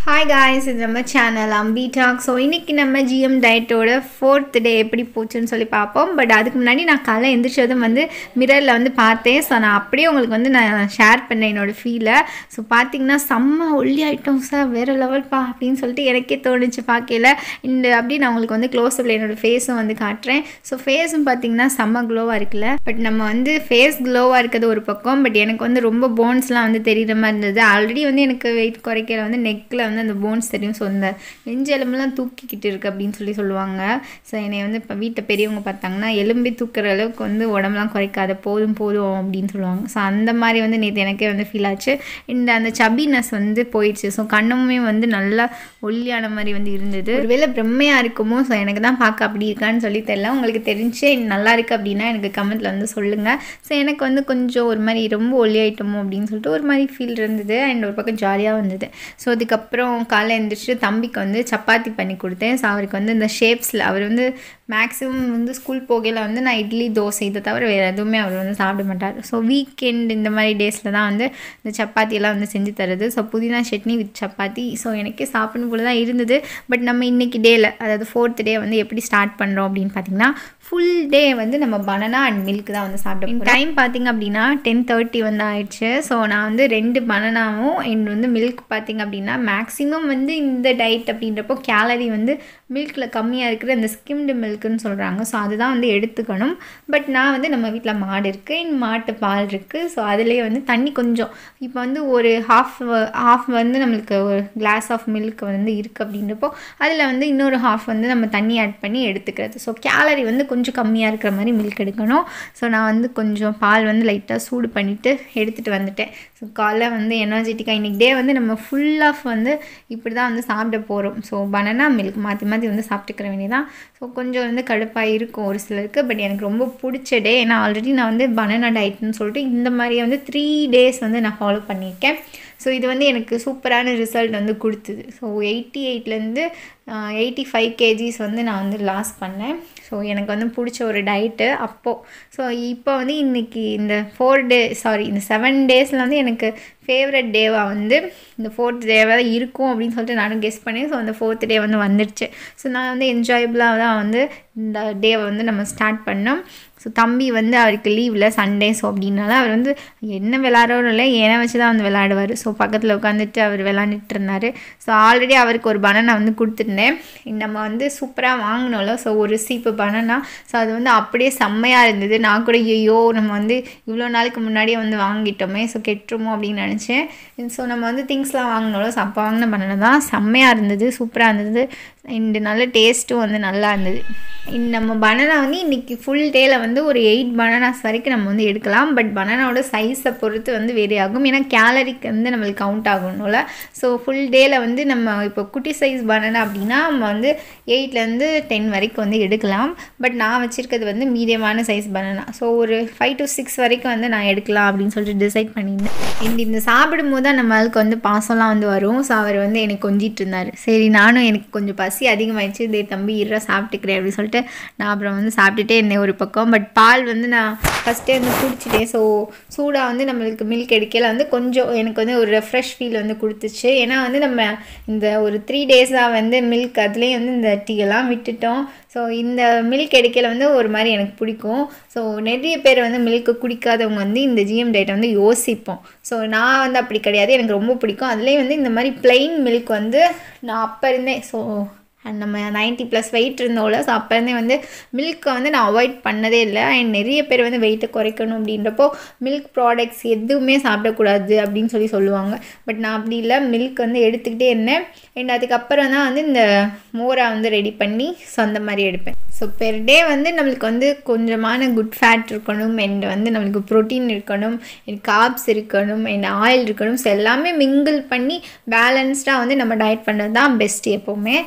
hi guys இது நம்ம channel அம்பி talk so இன்றைக்கி நம்ம ஜிஎம் டயட்டோட ஃபோர்த் டே எப்படி போச்சுன்னு சொல்லி பார்ப்போம் பட் அதுக்கு முன்னாடி நான் காலை எந்திரிச்சதும் வந்து மிரரில் வந்து பார்த்தேன் ஸோ நான் அப்படியே உங்களுக்கு வந்து நான் ஷேர் பண்ணேன் என்னோடய ஃபீலை ஸோ பார்த்தீங்கன்னா செம்ம ஒல்லி ஐட்டம் சார் வேறு லெவல்ப்பா அப்படின்னு சொல்லிட்டு எனக்கே தோணுச்சு பார்க்கல இந்த அப்படி நான் உங்களுக்கு வந்து க்ளோஸ் அப்பில் என்னோடய ஃபேஸும் வந்து காட்டுறேன் ஸோ ஃபேஸும் பார்த்தீங்கன்னா செம்ம க்ளோவாக இருக்குல்ல பட் நம்ம வந்து ஃபேஸ் க்ளோவாக இருக்கிறது ஒரு பக்கம் பட் எனக்கு வந்து ரொம்ப போன்ஸ்லாம் வந்து தெரியுற மாதிரி இருந்தது ஆல்ரெடி வந்து எனக்கு வெயிட் குறைக்கிற வந்து நெக்கில் வந்து அந்த போன்ஸ் தெரியும் ஸோ இந்த நெஞ்சு எலும்புலாம் தூக்கிக்கிட்டு இருக்கு அப்படின்னு சொல்லி சொல்லுவாங்க ஸோ என்னை வந்து இப்போ வீட்டை பெரியவங்க பார்த்தாங்கன்னா எலும்பி தூக்குற அளவுக்கு வந்து உடம்புலாம் குறைக்காத போதும் போதும் அப்படின்னு சொல்லுவாங்க ஸோ அந்த மாதிரி வந்து நேற்று எனக்கே வந்து ஃபீல் ஆச்சு இந்த அந்த சபினஸ் வந்து போயிடுச்சு ஸோ கண்ணுமே வந்து நல்லா ஒல்லியான மாதிரி வந்து இருந்தது ஒருவேளை பிரம்மையாக இருக்குமோ ஸோ எனக்கு தான் பார்க்க அப்படி இருக்கான்னு சொல்லி தெரியல உங்களுக்கு தெரிஞ்சு நல்லா இருக்குது அப்படின்னா எனக்கு கமெண்ட்டில் வந்து சொல்லுங்கள் ஸோ எனக்கு வந்து கொஞ்சம் ஒரு மாதிரி ரொம்ப ஒல்லி ஆயிட்டோமோ அப்படின்னு சொல்லிட்டு ஒரு மாதிரி ஃபீல் இருந்தது அண்ட் ஒரு பக்கம் ஜாலியாக வந்தது ஸோ அதுக்கப்புறம் காலைல எழுந்திரிச்சு தம்பிக்கு வந்து சப்பாத்தி பண்ணி கொடுத்தேன் ஸோ அவருக்கு வந்து இந்த ஷேப்ஸில் அவர் வந்து மேக்ஸிமம் வந்து ஸ்கூல் போகையில் வந்து நான் இட்லி தோசை இதை தவிர வேறு எதுவுமே அவர் வந்து சாப்பிட மாட்டார் ஸோ வீக்கெண்ட் இந்த மாதிரி டேஸில் தான் வந்து இந்த சப்பாத்தியெல்லாம் வந்து செஞ்சு தருது ஸோ புதினா சட்னி வித் சப்பாத்தி ஸோ எனக்கே சாப்பிடணும் போல தான் இருந்தது பட் நம்ம இன்றைக்கி டேயில் அதாவது ஃபோர்த் டே வந்து எப்படி ஸ்டார்ட் பண்ணுறோம் அப்படின்னு பார்த்தீங்கன்னா ஃபுல் டே வந்து நம்ம பனானா அண்ட் மில்க் தான் வந்து சாப்பிட்டோம் டைம் பார்த்திங்க அப்படின்னா டென் தேர்ட்டி வந்து ஆயிடுச்சு ஸோ நான் வந்து ரெண்டு பனானாவும் அண்ட் வந்து மில்க் பார்த்திங்க அப்படின்னா மேக்ஸிமம் வந்து இந்த டயட் அப்படின்றப்போ கேலரி வந்து மில்கில் கம்மியாக இருக்கிற இந்த ஸ்கிம்டு மில்க்குன்னு சொல்கிறாங்க ஸோ அதுதான் வந்து எடுத்துக்கணும் பட் நான் வந்து நம்ம வீட்டில் மாடு இருக்குது என் மாட்டு பால் இருக்குது ஸோ அதுலேயே வந்து தண்ணி கொஞ்சம் இப்போ வந்து ஒரு ஹாஃப் ஹாஃப் வந்து நம்மளுக்கு ஒரு கிளாஸ் ஆஃப் மில்க் வந்து இருக்குது அப்படின்றப்போ அதில் வந்து இன்னொரு ஹாஃப் வந்து நம்ம தண்ணி ஆட் பண்ணி எடுத்துக்கிறது ஸோ கேலரி வந்து கொஞ்சம் கம்மியாக இருக்கிற மாதிரி மில்க் எடுக்கணும் ஸோ நான் வந்து கொஞ்சம் பால் வந்து லைட்டாக சூடு பண்ணிவிட்டு எடுத்துகிட்டு வந்துட்டேன் ஸோ காலைல வந்து எனர்ஜெட்டிக்காக இன்றைக்கி டே வந்து நம்ம ஃபுல் ஆஃப் வந்து இப்படி தான் வந்து சாப்பிட போகிறோம் ஸோ பனானா மில்க் மாற்றி மாற்றி வந்து சாப்பிட்டுக்கிற வேண்டியதான் ஸோ கொஞ்சம் வந்து கடுப்பாக இருக்கும் ஒரு சிலருக்கு பட் எனக்கு ரொம்ப பிடிச்ச டே ஏன்னா ஆல்ரெடி நான் வந்து பனானா டயட்னு சொல்லிட்டு இந்த மாதிரியே வந்து த்ரீ டேஸ் வந்து நான் ஃபாலோ பண்ணியிருக்கேன் ஸோ இது வந்து எனக்கு சூப்பரான ரிசல்ட் வந்து கொடுத்தது ஸோ எயிட்டி எயிட்லேருந்து எயிட்டி ஃபைவ் கேஜிஸ் வந்து நான் வந்து லாஸ் பண்ணேன் ஸோ எனக்கு வந்து பிடிச்ச ஒரு டயட்டு அப்போது ஸோ இப்போ வந்து இன்றைக்கி இந்த ஃபோர் டே சாரி இந்த செவன் டேஸில் வந்து எனக்கு ஃபேவரட் டேவாக வந்து இந்த ஃபோர்த் டேவாக தான் இருக்கும் அப்படின்னு சொல்லிட்டு நானும் கெஸ் பண்ணேன் ஸோ அந்த ஃபோர்த் டே வந்து வந்துடுச்சு ஸோ நான் வந்து என்ஜாயபுளாக தான் வந்து இந்த டேவை வந்து நம்ம ஸ்டார்ட் பண்ணோம் ஸோ தம்பி வந்து அவருக்கு லீவில் சண்டே ஸோ அப்படின்னால அவர் வந்து என்ன விளாட்றோம் இல்லை ஏனை வச்சு தான் வந்து விளாடுவார் ஸோ பக்கத்தில் உட்காந்துட்டு அவர் விளாண்டுட்டு இருந்தார் ஸோ ஆல்ரெடி அவருக்கு ஒரு பனானா வந்து கொடுத்துருந்தேன் நம்ம வந்து சூப்பராக வாங்கினோம்ல ஸோ ஒரு சீப்பு பனானா ஸோ அது வந்து அப்படியே செம்மையாக இருந்தது நான் கூட ஐயோ நம்ம வந்து இவ்வளோ நாளுக்கு முன்னாடியே வந்து வாங்கிட்டோமே ஸோ கெட்டுருமோ அப்படின்னு நினச்சேன் ஸோ நம்ம வந்து திங்ஸ்லாம் வாங்கினோம்ல ஸோ அப்போ வாங்கின பனானா தான் செம்மையாக இருந்தது சூப்பராக இருந்தது அண்டு நல்ல டேஸ்ட்டும் வந்து நல்லா இருந்தது நம்ம பனானா வந்து இன்றைக்கி ஃபுல் டேயில் வந்து ஒரு எயிட் பனானாஸ் வரைக்கும் நம்ம வந்து எடுக்கலாம் பட் பனானாவோட சைஸை பொறுத்து வந்து வேரி ஆகும் ஏன்னா கேலரிக்கு வந்து நம்மளுக்கு கவுண்ட் ஆகணும்ல ஸோ ஃபுல் டேயில் வந்து நம்ம இப்போ குட்டி சைஸ் பனானா அப்படின்னா நம்ம வந்து எயிட்லேருந்து டென் வரைக்கும் வந்து எடுக்கலாம் பட் நான் வச்சுருக்கிறது வந்து மீடியமான சைஸ் பனானா ஸோ ஒரு ஃபைவ் டு சிக்ஸ் வரைக்கும் வந்து நான் எடுக்கலாம் அப்படின்னு சொல்லிட்டு டிசைட் பண்ணியிருந்தேன் இந்த இந்த சாப்பிடும் போது தான் நம்மளுக்கு வந்து பாசம்லாம் வந்து வரும் ஸோ அவர் வந்து எனக்கு கொஞ்சிட்டு இருந்தார் சரி நானும் எனக்கு கொஞ்சம் பசி அதிகமாகிடுச்சு இதே தம்பி இருறா சாப்பிட்டுக்கிறேன் அப்படின்னு சொல்லிட்டு நான் அப்புறம் வந்து சாப்பிட்டுட்டே இருந்தேன் ஒரு பக்கம் பட் பால் வந்து நான் ஃபஸ்ட்டே வந்து குடிச்சிட்டேன் ஸோ சூடாக வந்து நம்மளுக்கு மில்க் எடுக்கல வந்து கொஞ்சம் எனக்கு வந்து ஒரு ரெஃப்ரெஷ் ஃபீல் வந்து கொடுத்துச்சு ஏன்னா வந்து நம்ம இந்த ஒரு த்ரீ டேஸாக வந்து மில்க் அதுலேயும் வந்து இந்த டீயெல்லாம் விட்டுட்டோம் ஸோ இந்த மில்க் எடுக்கல வந்து ஒரு மாதிரி எனக்கு பிடிக்கும் ஸோ நிறைய பேர் வந்து மில்க்கு குடிக்காதவங்க வந்து இந்த ஜிஎம் டேட்டை வந்து யோசிப்போம் ஸோ நான் வந்து அப்படி கிடையாது எனக்கு ரொம்ப பிடிக்கும் அதுலேயும் வந்து இந்த மாதிரி பிளெயின் மில்க் வந்து நான் அப்போ இருந்தேன் ஸோ அண்ட் நம்ம நைன்ட்டி ப்ளஸ் வெயிட் இருந்தோம்ல ஸோ அப்போருந்தே வந்து மில்க்கை வந்து நான் அவாய்ட் பண்ணதே இல்லை அண்ட் நிறைய பேர் வந்து வெயிட்டை குறைக்கணும் அப்படின்றப்போ மில்க் ப்ராடக்ட்ஸ் எதுவுமே சாப்பிடக்கூடாது அப்படின்னு சொல்லி சொல்லுவாங்க பட் நான் அப்படி இல்லை மில்க் வந்து எடுத்துக்கிட்டே இருந்தேன் அண்ட் அதுக்கப்புறம் தான் வந்து இந்த மோரை வந்து ரெடி பண்ணி ஸோ அந்த மாதிரி எடுப்பேன் ஸோ பெர் டே வந்து நம்மளுக்கு வந்து கொஞ்சமான குட் ஃபேட் இருக்கணும் அண்ட் வந்து நம்மளுக்கு ப்ரோட்டீன் இருக்கணும் அண்ட் காப்ஸ் இருக்கணும் அண்ட் ஆயில் இருக்கணும் ஸோ எல்லாமே மிங்கிள் பண்ணி பேலன்ஸ்டாக வந்து நம்ம டயட் பண்ணுறது தான் பெஸ்ட் எப்போவுமே ஸோ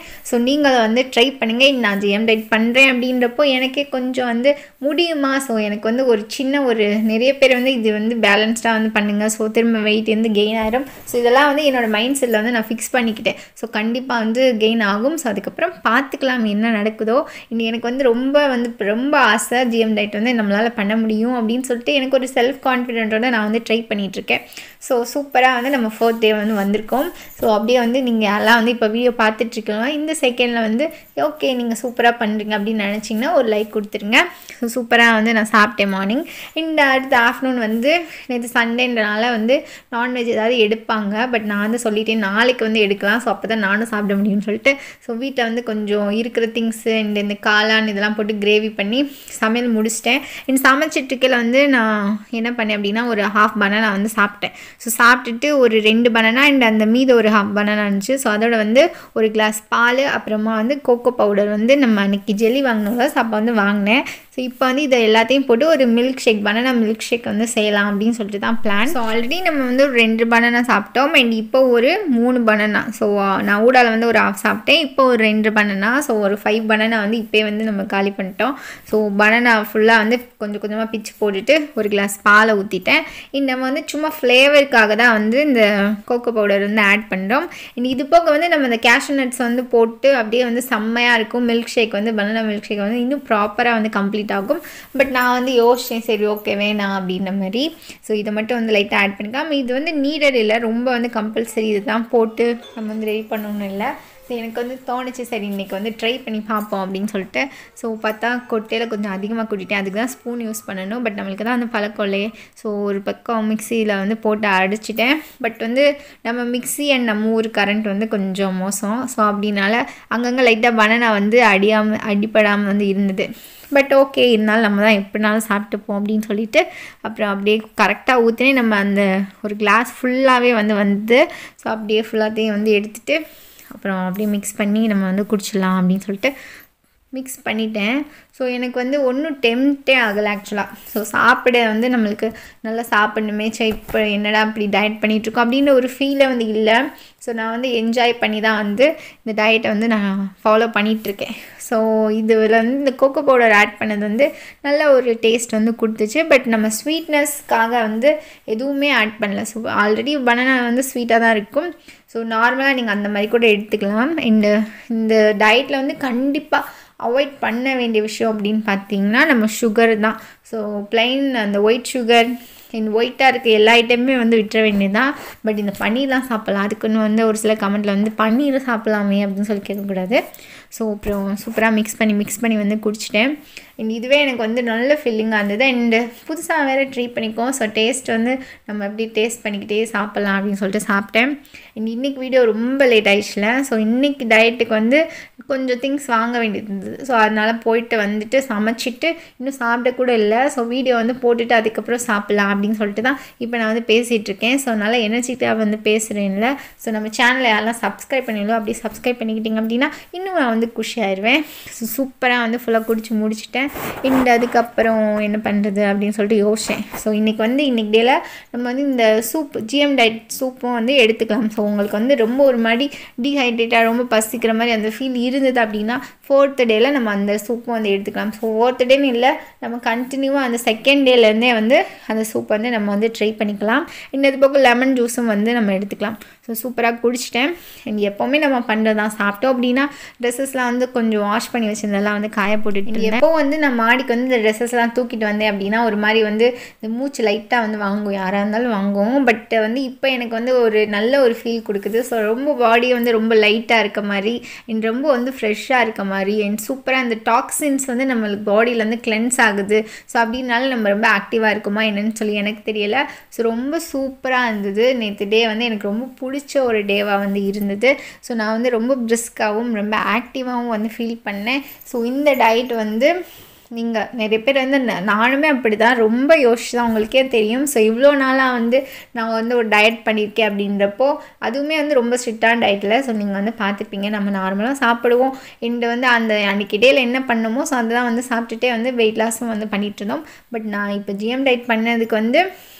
நீங்களும் வந்து ட்ரை பண்ணுங்கள் நான் ஜிஎம் டயட் பண்ணுறேன் அப்படின்றப்போ எனக்கே கொஞ்சம் வந்து முடியுமா ஸோ எனக்கு வந்து ஒரு சின்ன ஒரு நிறைய பேர் வந்து இது வந்து பேலன்ஸ்டாக வந்து பண்ணுங்கள் ஸோ திரும்ப வெயிட் வந்து கெயின் ஆயிரும் ஸோ இதெல்லாம் வந்து என்னோடய மைண்ட் செட்டில் வந்து நான் ஃபிக்ஸ் பண்ணிக்கிட்டேன் ஸோ கண்டிப்பாக வந்து கெயின் ஆகும் ஸோ அதுக்கப்புறம் பார்த்துக்கலாம் என்ன நடக்குதோ இனி எனக்கு வந்து ரொம்ப வந்து ரொம்ப ஆசை ஜிஎம் டயட் வந்து நம்மளால் பண்ண முடியும் அப்படின்னு சொல்லிட்டு எனக்கு ஒரு செல்ஃப் கான்ஃபிடென்ட்டோட நான் வந்து ட்ரை பண்ணிகிட்ருக்கேன் ஸோ சூப்பராக வந்து நம்ம ஃபோர்த் டே வந்து வந்திருக்கோம் ஸோ அப்படியே வந்து நீங்கள் யாரெல்லாம் வந்து இப்போ வீடியோ பார்த்துட்ருக்கலாம் இந்த செகண்டில் வந்து ஓகே நீங்கள் சூப்பராக பண்ணுறீங்க அப்படின்னு நினச்சிங்கன்னா ஒரு லைக் கொடுத்துருங்க ஸோ சூப்பராக வந்து நான் சாப்பிட்டேன் மார்னிங் இந்த அடுத்த ஆஃப்டர்நூன் வந்து நேற்று சண்டேன்றனால வந்து நான்வெஜ் ஏதாவது எடுப்பாங்க பட் நான் வந்து சொல்லிட்டேன் நாளைக்கு வந்து எடுக்கலாம் ஸோ அப்போ தான் நானும் சாப்பிட முடியும்னு சொல்லிட்டு ஸோ வீட்டில் வந்து கொஞ்சம் இருக்கிற திங்ஸு இந்த இந்த காளான் இதெல்லாம் போட்டு கிரேவி பண்ணி சமையல் முடிச்சிட்டேன் இந்த சமைச்சிட்டுக்கில் வந்து நான் என்ன பண்ணேன் அப்படின்னா ஒரு ஹாஃப் பனானா வந்து சாப்பிட்டேன் ஸோ சாப்பிட்டுட்டு ஒரு ரெண்டு பனானா அண்ட் அந்த மீது ஒரு ஹாஃப் பனானா இருந்துச்சு ஸோ அதோட வந்து ஒரு கிளாஸ் பால் அப்புறமா வந்து கோகோ பவுடர் வந்து நம்ம அன்றைக்கி ஜெல்லி வாங்கினோம்ல ஸோ அப்போ வந்து வாங்கினேன் ஸோ இப்போ வந்து இதை எல்லாத்தையும் போட்டு ஒரு milkshake banana milkshake வந்து செய்யலாம் அப்படின்னு சொல்லிட்டு தான் பிளான் ஸோ ஆல்ரெடி நம்ம வந்து ஒரு ரெண்டு பனானா சாப்பிட்டோம் அண்ட் இப்போ ஒரு மூணு பனானா ஸோ நான் ஊடால வந்து ஒரு ஆஃப் சாப்பிட்டேன் இப்போ ஒரு ரெண்டு பனானா ஸோ ஒரு ஃபைவ் பனானா வந்து இப்போ வந்து நம்ம காலி பண்ணிட்டோம் ஸோ பனானா ஃபுல்லாக வந்து கொஞ்சம் கொஞ்சமாக பிச்சு போட்டுட்டு ஒரு கிளாஸ் பாலை ஊற்றிட்டேன் இந்த நம்ம வந்து சும்மா ஃப்ளேவருக்காக தான் வந்து இந்த கோகோ பவுடர் வந்து ஆட் பண்ணுறோம் இது போக வந்து நம்ம இந்த கேஷ்யூ நட்ஸ் வந்து போட்டு அப்படியே வந்து செம்மையாக இருக்கும் மில்க் ஷேக் வந்து பனானா மில்க் ஷேக் வந்து இன்னும் ப்ராப்பராக வந்து கம்ப்ளீட் ஆகும் பட் நான் வந்து யோசிச்சேன் சரி ஓகே வேணாம் அப்படின்ற மாதிரி ஸோ இதை மட்டும் வந்து லைட்டாக ஆட் பண்ணிக்கலாம் இது வந்து நீடட் இல்லை ரொம்ப வந்து கம்பல்சரி இது தான் போட்டு நம்ம வந்து ரெடி பண்ணணும்னு இல்லை ஸோ எனக்கு வந்து தோணுச்சு சரி இன்றைக்கி வந்து ட்ரை பண்ணி பார்ப்போம் அப்படின்னு சொல்லிட்டு ஸோ பார்த்தா கொட்டையில் கொஞ்சம் அதிகமாக கொட்டிட்டேன் அதுக்கு தான் ஸ்பூன் யூஸ் பண்ணணும் பட் நம்மளுக்கு தான் வந்து பழக்கம் இல்லையே ஸோ ஒரு பக்கம் மிக்சியில் வந்து போட்டு அடிச்சிட்டேன் பட் வந்து நம்ம மிக்சி அண்ட் நம்ம ஊர் கரண்ட் வந்து கொஞ்சம் மோசம் ஸோ அப்படின்னால அங்கங்கே லைட்டாக பனானா வந்து அடியாமல் அடிப்படாமல் வந்து இருந்தது பட் ஓகே இருந்தாலும் நம்ம தான் எப்படினாலும் சாப்பிட்டுப்போம் அப்படின்னு சொல்லிட்டு அப்புறம் அப்படியே கரெக்டாக ஊற்றினே நம்ம அந்த ஒரு கிளாஸ் ஃபுல்லாகவே வந்து வந்து ஸோ அப்படியே ஃபுல்லாத்தையும் வந்து எடுத்துகிட்டு அப்புறம் அப்படியே மிக்ஸ் பண்ணி நம்ம வந்து குடிச்சிடலாம் அப்படின்னு சொல்லிட்டு மிக்ஸ் பண்ணிட்டேன் ஸோ எனக்கு வந்து ஒன்றும் டெம்ட்டே ஆகலை ஆக்சுவலாக ஸோ சாப்பிட வந்து நம்மளுக்கு நல்லா சாப்பிடணுமே சரி இப்போ என்னடா இப்படி டயட் பண்ணிகிட்ருக்கோம் அப்படின்ற ஒரு ஃபீலே வந்து இல்லை ஸோ நான் வந்து என்ஜாய் பண்ணி தான் வந்து இந்த டயட்டை வந்து நான் ஃபாலோ பண்ணிகிட்ருக்கேன் ஸோ இதில் வந்து இந்த கோகோ பவுடர் ஆட் பண்ணது வந்து நல்ல ஒரு டேஸ்ட் வந்து கொடுத்துச்சு பட் நம்ம ஸ்வீட்னஸ்க்காக வந்து எதுவுமே ஆட் பண்ணல ஸோ ஆல்ரெடி பனானா வந்து ஸ்வீட்டாக தான் இருக்கும் ஸோ நார்மலாக நீங்கள் அந்த மாதிரி கூட எடுத்துக்கலாம் இந்த இந்த டயட்டில் வந்து கண்டிப்பாக அவாய்ட் பண்ண வேண்டிய விஷயம் அப்படின்னு பார்த்தீங்கன்னா நம்ம சுகர் தான் ஸோ ப்ளைன் அந்த ஒயிட் சுகர் இந்த ஒயிட்டாக இருக்க எல்லா ஐட்டமுமே வந்து விட்டுற வேண்டியது தான் பட் இந்த பன்னீர்லாம் சாப்பிட்லாம் அதுக்குன்னு வந்து ஒரு சில கமெண்ட்டில் வந்து பன்னீர் சாப்பிட்லாமே அப்படின்னு சொல்லி கேட்கக்கூடாது ஸோ அப்புறம் சூப்பராக மிக்ஸ் பண்ணி மிக்ஸ் பண்ணி வந்து குடிச்சிட்டேன் அண்ட் இதுவே எனக்கு வந்து நல்ல ஃபீலிங்காக இருந்தது அண்டு புதுசாக வேறு ட்ரை பண்ணிக்கோம் ஸோ டேஸ்ட் வந்து நம்ம எப்படி டேஸ்ட் பண்ணிக்கிட்டே சாப்பிட்லாம் அப்படின்னு சொல்லிட்டு சாப்பிட்டேன் அண்ட் இன்றைக்கி வீடியோ ரொம்ப லேட் ஆயிடுச்சுல ஸோ இன்றைக்கி டயட்டுக்கு வந்து கொஞ்சம் திங்ஸ் வாங்க வேண்டியது இருந்தது ஸோ அதனால் போயிட்டு வந்துட்டு சமைச்சிட்டு இன்னும் சாப்பிட கூட இல்லை ஸோ வீடியோ வந்து போட்டுட்டு அதுக்கப்புறம் சாப்பிட்லாம் அப்படின்னு சொல்லிட்டு தான் இப்போ நான் வந்து பேசிகிட்டு இருக்கேன் ஸோ அதனால் எனர்ஜிக்காக வந்து பேசுகிறேன்ல ஸோ நம்ம சேனலை யாரெல்லாம் சப்ஸ்கிரைப் பண்ணிடலாம் அப்படி சப்ஸ்கிரைப் பண்ணிக்கிட்டீங்க அப்படின்னா இன்னும் நான் வந்து குஷி ஆயிடுவேன் ஸோ சூப்பராக வந்து ஃபுல்லாக குடிச்சு முடிச்சிட்டேன் இந்த அதுக்கப்புறம் என்ன பண்ணுறது அப்படின்னு சொல்லிட்டு யோசித்தேன் ஸோ இன்றைக்கி வந்து இன்றைக்கி டேயில் நம்ம வந்து இந்த சூப் ஜிஎம் டயட் சூப்பும் வந்து எடுத்துக்கலாம் ஸோ உங்களுக்கு வந்து ரொம்ப ஒரு மாதிரி டீஹைட்ரேட்டாக ரொம்ப பசிக்கிற மாதிரி அந்த ஃபீல் இருந்தது அப்படின்னா ஃபோர்த்து டேயில் நம்ம அந்த சூப்பும் வந்து எடுத்துக்கலாம் ஸோ ஃபோர்த்து டேன்னு இல்லை நம்ம கண்டினியூவாக அந்த செகண்ட் டேலேருந்தே வந்து அந்த சூப் வந்து நம்ம வந்து ட்ரை பண்ணிக்கலாம் இன்னது போக லெமன் ஜூஸும் வந்து நம்ம எடுத்துக்கலாம் ஸோ சூப்பராக குடிச்சிட்டேன் அண்ட் எப்போவுமே நம்ம பண்ணுறது தான் சாப்பிட்டோம் அப்படின்னா ட்ரெஸ்ஸஸ்லாம் வந்து கொஞ்சம் வாஷ் பண்ணி வச்சிருந்தெல்லாம் வந்து காய போட்டுட்டு எப்போ வந்து நான் மாடிக்கு வந்து இந்த ட்ரெஸ்ஸஸ்லாம் தூக்கிட்டு வந்தேன் அப்படின்னா ஒரு மாதிரி வந்து இந்த மூச்சு லைட்டாக வந்து வாங்கும் யாராக இருந்தாலும் வாங்குவோம் பட் வந்து இப்போ எனக்கு வந்து ஒரு நல்ல ஒரு ஃபீல் கொடுக்குது ஸோ ரொம்ப பாடி வந்து ரொம்ப லைட்டாக இருக்க மாதிரி அண்ட் ரொம்ப வந்து ஃப்ரெஷ்ஷாக இருக்க மாதிரி அண்ட் சூப்பராக அந்த டாக்ஸின்ஸ் வந்து நம்மளுக்கு பாடியில் வந்து கிளென்ஸ் ஆகுது ஸோ அப்படின்னால நம்ம ரொம்ப ஆக்டிவாக இருக்குமா என்னன்னு சொல்லி எனக்கு தெரியல ஸோ ரொம்ப சூப்பராக இருந்தது நேற்று டே வந்து எனக்கு ரொம்ப பிடிச்ச ஒரு டேவாக வந்து இருந்தது ஸோ நான் வந்து ரொம்ப பிரிஸ்காகவும் ரொம்ப ஆக்டிவாகவும் வந்து ஃபீல் பண்ணேன் ஸோ இந்த டயட் வந்து நீங்கள் நிறைய பேர் வந்து ந- நானுமே அப்படி தான் ரொம்ப யோசிச்சு தான் உங்களுக்கே தெரியும் ஸோ இவ்வளோ நாளாக வந்து நான் வந்து ஒரு டயட் பண்ணியிருக்கேன் அப்படின்றப்போ அதுவுமே வந்து ரொம்ப ஸ்ட்ரிக்டான டயட்டில் ஸோ நீங்கள் வந்து பார்த்துப்பீங்க நம்ம நார்மலாக சாப்பிடுவோம் இந்த வந்து அந்த அன்றைக்கி டேயில் என்ன பண்ணமோ ஸோ அதெல்லாம் வந்து சாப்பிட்டுட்டே வந்து வெயிட் லாஸும் வந்து பண்ணிட்டு இருந்தோம் பட் நான் இப்போ ஜிஎம் டயட் பண்ணதுக்கு வந்து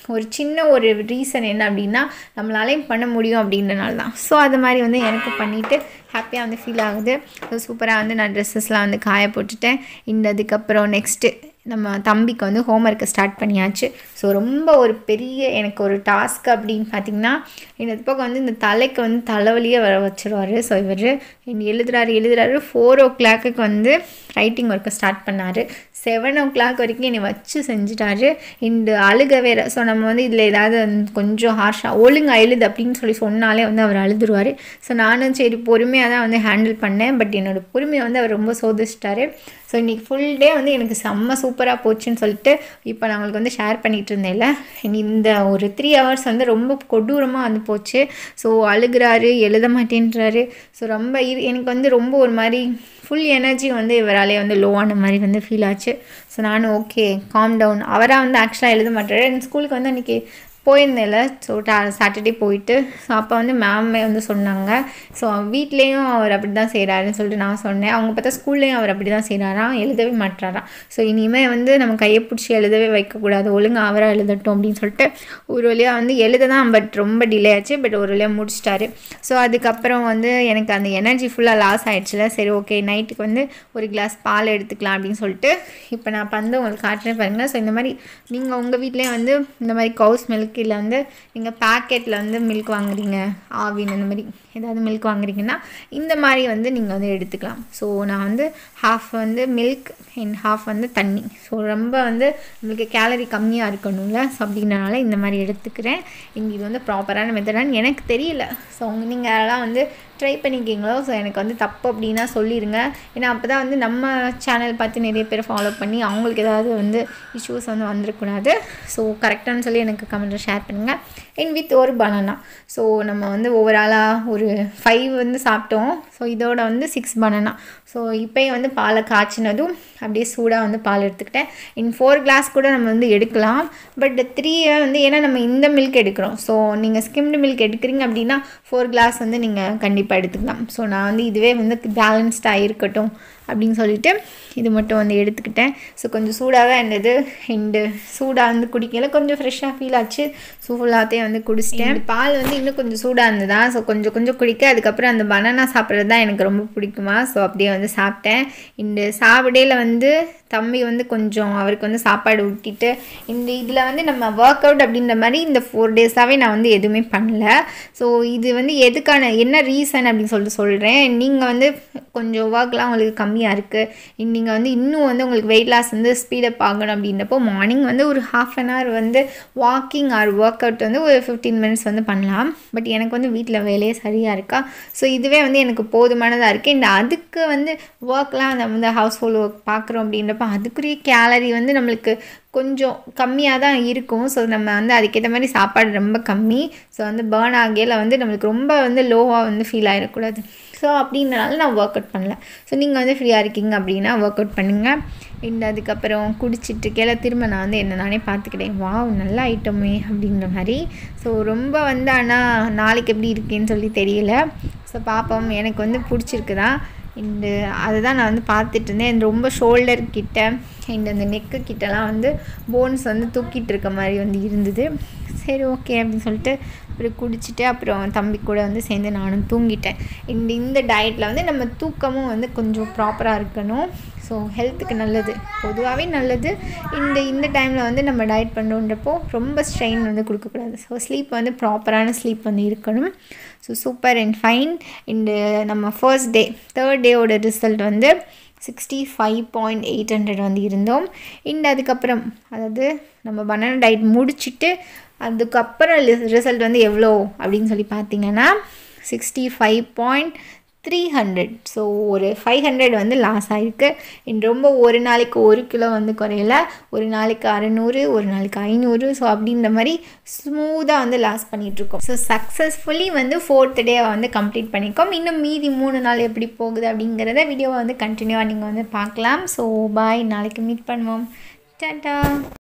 ஒரு சின்ன ஒரு ரீசன் என்ன அப்படின்னா நம்மளாலையும் பண்ண முடியும் அப்படின்றனால தான் ஸோ அது மாதிரி வந்து எனக்கு பண்ணிவிட்டு ஹாப்பியாக வந்து ஃபீல் ஆகுது ஸோ சூப்பராக வந்து நான் ட்ரெஸ்ஸஸ்லாம் வந்து காய போட்டுட்டேன் இந்த அதுக்கப்புறம் நெக்ஸ்ட்டு நம்ம தம்பிக்கு வந்து ஹோம்ஒர்க்கை ஸ்டார்ட் பண்ணியாச்சு ஸோ ரொம்ப ஒரு பெரிய எனக்கு ஒரு டாஸ்க் அப்படின்னு பார்த்தீங்கன்னா இந்த பக்கம் வந்து இந்த தலைக்கு வந்து தலைவலியே வர வச்சிருவார் ஸோ இவர் எழுதுறாரு எழுதுறாரு ஃபோர் ஓ கிளாக்குக்கு வந்து ரைட்டிங் ஒர்க்கை ஸ்டார்ட் பண்ணார் செவன் ஓ கிளாக் வரைக்கும் என்னை வச்சு செஞ்சுட்டாரு இந்த அழுக வேற ஸோ நம்ம வந்து இதில் ஏதாவது வந்து கொஞ்சம் ஹார்ஷாக ஒழுங்கா எழுது அப்படின்னு சொல்லி சொன்னாலே வந்து அவர் அழுதுருவார் ஸோ நானும் சரி பொறுமையாக தான் வந்து ஹேண்டில் பண்ணேன் பட் என்னோடய பொறுமையை வந்து அவர் ரொம்ப சோதிச்சிட்டாரு ஸோ இன்றைக்கி ஃபுல் டே வந்து எனக்கு செம்ம சூப்பராக போச்சுன்னு சொல்லிட்டு இப்போ நான் உங்களுக்கு வந்து ஷேர் பண்ணிகிட்டு இருந்தேன்ல இந்த ஒரு த்ரீ ஹவர்ஸ் வந்து ரொம்ப கொடூரமாக வந்து போச்சு ஸோ அழுகிறாரு எழுத மாட்டேன்றாரு ஸோ ரொம்ப இரு எனக்கு வந்து ரொம்ப ஒரு மாதிரி ஃபுல் எனர்ஜி வந்து இவராலே வந்து லோவான மாதிரி வந்து ஃபீல் ஆச்சு ஸோ நானும் ஓகே காம் டவுன் அவராக வந்து ஆக்சுவலாக எழுத மாட்டாரு ஸ்கூலுக்கு வந்து அன்றைக்கி போயிருந்தேன்ல ஸோ டா சாட்டர்டே போயிட்டு ஸோ அப்போ வந்து மேமே வந்து சொன்னாங்க ஸோ வீட்லேயும் அவர் அப்படி தான் செய்கிறாருன்னு சொல்லிட்டு நான் சொன்னேன் அவங்க பார்த்தா ஸ்கூல்லேயும் அவர் அப்படி தான் செய்கிறாராம் எழுதவே மாட்டாராம் ஸோ இனிமேல் வந்து நம்ம கையை பிடிச்சி எழுதவே வைக்கக்கூடாது ஒழுங்கு அவராக எழுதட்டும் அப்படின்னு சொல்லிட்டு ஒரு வழியாக வந்து எழுத தான் பட் ரொம்ப டிலே ஆச்சு பட் ஒரு வழியாக முடிச்சிட்டாரு ஸோ அதுக்கப்புறம் வந்து எனக்கு அந்த எனர்ஜி ஃபுல்லாக லாஸ் ஆகிடுச்சுல சரி ஓகே நைட்டுக்கு வந்து ஒரு கிளாஸ் பால் எடுத்துக்கலாம் அப்படின்னு சொல்லிட்டு இப்போ நான் வந்து உங்களுக்கு காட்டுறேன் பாருங்கள் ஸோ இந்த மாதிரி நீங்கள் உங்கள் வீட்லேயே வந்து இந்த மாதிரி கவுஸ் மில்க் இல்லை வந்து நீங்கள் பேக்கெட்டில் வந்து மில்க் வாங்குறீங்க ஆவின் இந்த மாதிரி ஏதாவது மில்க் வாங்குறீங்கன்னா இந்த மாதிரி வந்து நீங்கள் வந்து எடுத்துக்கலாம் ஸோ நான் வந்து ஹாஃப் வந்து மில்க் அண்ட் ஹாஃப் வந்து தண்ணி ஸோ ரொம்ப வந்து உங்களுக்கு கேலரி கம்மியாக இருக்கணும்ல ஸோ அப்படின்றனால இந்த மாதிரி எடுத்துக்கிறேன் இங்கே இது வந்து ப்ராப்பரான மெத்தடான்னு எனக்கு தெரியல ஸோ உங்க நீங்கள் அதெல்லாம் வந்து ட்ரை பண்ணிக்கிங்களோ ஸோ எனக்கு வந்து தப்பு அப்படின்னா சொல்லிடுங்க ஏன்னா அப்போ தான் வந்து நம்ம சேனல் பார்த்து நிறைய பேர் ஃபாலோ பண்ணி அவங்களுக்கு ஏதாவது வந்து இஷ்யூஸ் வந்து வந்துடக்கூடாது ஸோ கரெக்டானு சொல்லி எனக்கு கமெண்ட்டில் ஷேர் பண்ணுங்கள் அண்ட் வித் ஒரு பனானா ஸோ நம்ம வந்து ஓவராலாக ஒரு ஃபைவ் வந்து சாப்பிட்டோம் ஸோ இதோட வந்து சிக்ஸ் பனானா ஸோ இப்போயும் வந்து பாலை காய்ச்சினதும் அப்படியே சூடாக வந்து பால் எடுத்துக்கிட்டேன் இன் ஃபோர் கிளாஸ் கூட நம்ம வந்து எடுக்கலாம் பட் த்ரீ வந்து ஏன்னா நம்ம இந்த மில்க் எடுக்கிறோம் ஸோ நீங்கள் ஸ்கிம்டு மில்க் எடுக்கிறீங்க அப்படின்னா ஃபோர் கிளாஸ் வந்து நீங்கள் கண்டிப்பாக எடுத்துக்கலாம் ஸோ நான் வந்து இதுவே வந்து பேலன்ஸ்டாக இருக்கட்டும் அப்படின்னு சொல்லிட்டு இது மட்டும் வந்து எடுத்துக்கிட்டேன் ஸோ கொஞ்சம் சூடாக தான் இருந்தது அண்டு சூடாக வந்து குடிக்கல கொஞ்சம் ஃப்ரெஷ்ஷாக ஃபீல் ஆச்சு ஸோ ஃபுல்லாத்தையும் வந்து குடிச்சிட்டேன் பால் வந்து இன்னும் கொஞ்சம் சூடாக இருந்ததா ஸோ கொஞ்சம் கொஞ்சம் குடிக்க அதுக்கப்புறம் அந்த பனானா சாப்பிட்றது தான் எனக்கு ரொம்ப பிடிக்குமா ஸோ அப்படியே வந்து சாப்பிட்டேன் இந்த சாப்பிடையில் வந்து தம்பி வந்து கொஞ்சம் அவருக்கு வந்து சாப்பாடு ஊட்டிட்டு இந்த இதில் வந்து நம்ம ஒர்க் அவுட் அப்படின்ற மாதிரி இந்த ஃபோர் டேஸாகவே நான் வந்து எதுவுமே பண்ணல ஸோ இது வந்து எதுக்கான என்ன ரீசன் அப்படின்னு சொல்லிட்டு சொல்கிறேன் நீங்கள் வந்து கொஞ்சம் ஒர்க்லாம் உங்களுக்கு கம்மியாக இருக்குது நீங்கள் வந்து இன்னும் வந்து உங்களுக்கு வெயிட் லாஸ் வந்து ஸ்பீடப் ஆகணும் அப்படின்றப்போ மார்னிங் வந்து ஒரு ஹாஃப் அன் ஹவர் வந்து வாக்கிங் ஆர் ஒர்க் அவுட் வந்து ஒரு ஃபிஃப்டீன் மினிட்ஸ் வந்து பண்ணலாம் பட் எனக்கு வந்து வீட்டில் வேலையே சரியாக இருக்கா ஸோ இதுவே வந்து எனக்கு போதுமானதாக இருக்குது இந்த அதுக்கு வந்து ஒர்க்லாம் நம்ம வந்து ஹவுஸ் ஹோல்ட் ஒர்க் பார்க்குறோம் அப்படின்றப்ப அதுக்குரிய கேலரி வந்து நம்மளுக்கு கொஞ்சம் கம்மியாக தான் இருக்கும் ஸோ நம்ம வந்து அதுக்கேற்ற மாதிரி சாப்பாடு ரொம்ப கம்மி ஸோ வந்து பேர்ன் ஆகையில் வந்து நம்மளுக்கு ரொம்ப வந்து லோவாக வந்து ஃபீல் ஆகிடக்கூடாது ஸோ அப்படின்றனால நான் ஒர்க் அவுட் பண்ணல ஸோ நீங்கள் வந்து ஃப்ரீயாக இருக்கீங்க அப்படின்னா ஒர்க் அவுட் பண்ணுங்கள் இந்த அதுக்கப்புறம் குடிச்சிட்டு இருக்கையில திரும்ப நான் வந்து என்ன நானே பார்த்துக்கிட்டேன் வா நல்ல ஐட்டமே அப்படின்ற மாதிரி ஸோ ரொம்ப வந்து ஆனால் நாளைக்கு எப்படி இருக்கேன்னு சொல்லி தெரியல ஸோ பார்ப்போம் எனக்கு வந்து பிடிச்சிருக்குதான் இந்த அதுதான் நான் வந்து பார்த்துட்டு இருந்தேன் ரொம்ப ஷோல்டர் கிட்ட இந்த அந்த நெக்கு கிட்டலாம் வந்து போன்ஸ் வந்து தூக்கிட்டு இருக்க மாதிரி வந்து இருந்தது சரி ஓகே அப்படின்னு சொல்லிட்டு அப்புறம் குடிச்சிட்டு அப்புறம் தம்பி கூட வந்து சேர்ந்து நானும் தூங்கிட்டேன் இந்த இந்த டயட்டில் வந்து நம்ம தூக்கமும் வந்து கொஞ்சம் ப்ராப்பராக இருக்கணும் ஸோ ஹெல்த்துக்கு நல்லது பொதுவாகவே நல்லது இந்த இந்த டைமில் வந்து நம்ம டயட் பண்ணுன்றப்போ ரொம்ப ஸ்ட்ரெயின் வந்து கொடுக்கக்கூடாது ஸோ ஸ்லீப் வந்து ப்ராப்பரான ஸ்லீப் வந்து இருக்கணும் ஸோ சூப்பர் அண்ட் ஃபைன் இந்த நம்ம ஃபர்ஸ்ட் டே தேர்ட் டேவோட ரிசல்ட் வந்து sixty five point eight hundred வந்து இருந்தோம் இந்த அதுக்கப்புறம் அதாவது நம்ம பனானா டயட் முடிச்சுட்டு அதுக்கப்புறம் ரிசல்ட் வந்து எவ்வளோ அப்படின்னு சொல்லி பார்த்தீங்கன்னா sixty five point three hundred so ஒரு ஃபைவ் ஹண்ட்ரட் வந்து லாஸ் ஆகிருக்கு இன் ரொம்ப ஒரு நாளைக்கு ஒரு கிலோ வந்து குறையல ஒரு நாளைக்கு அறநூறு ஒரு நாளைக்கு ஐநூறு ஸோ அப்படின்ற மாதிரி ஸ்மூத்தாக வந்து லாஸ் பண்ணிகிட்ருக்கோம் ஸோ சக்ஸஸ்ஃபுல்லி வந்து ஃபோர்த் டே வந்து கம்ப்ளீட் பண்ணிக்கோம் இன்னும் மீதி மூணு நாள் எப்படி போகுது அப்படிங்கிறத வீடியோவை வந்து கண்டினியூவாக நீங்கள் வந்து பார்க்கலாம் ஸோ பாய் நாளைக்கு மீட் பண்ணுவோம் டாட்டா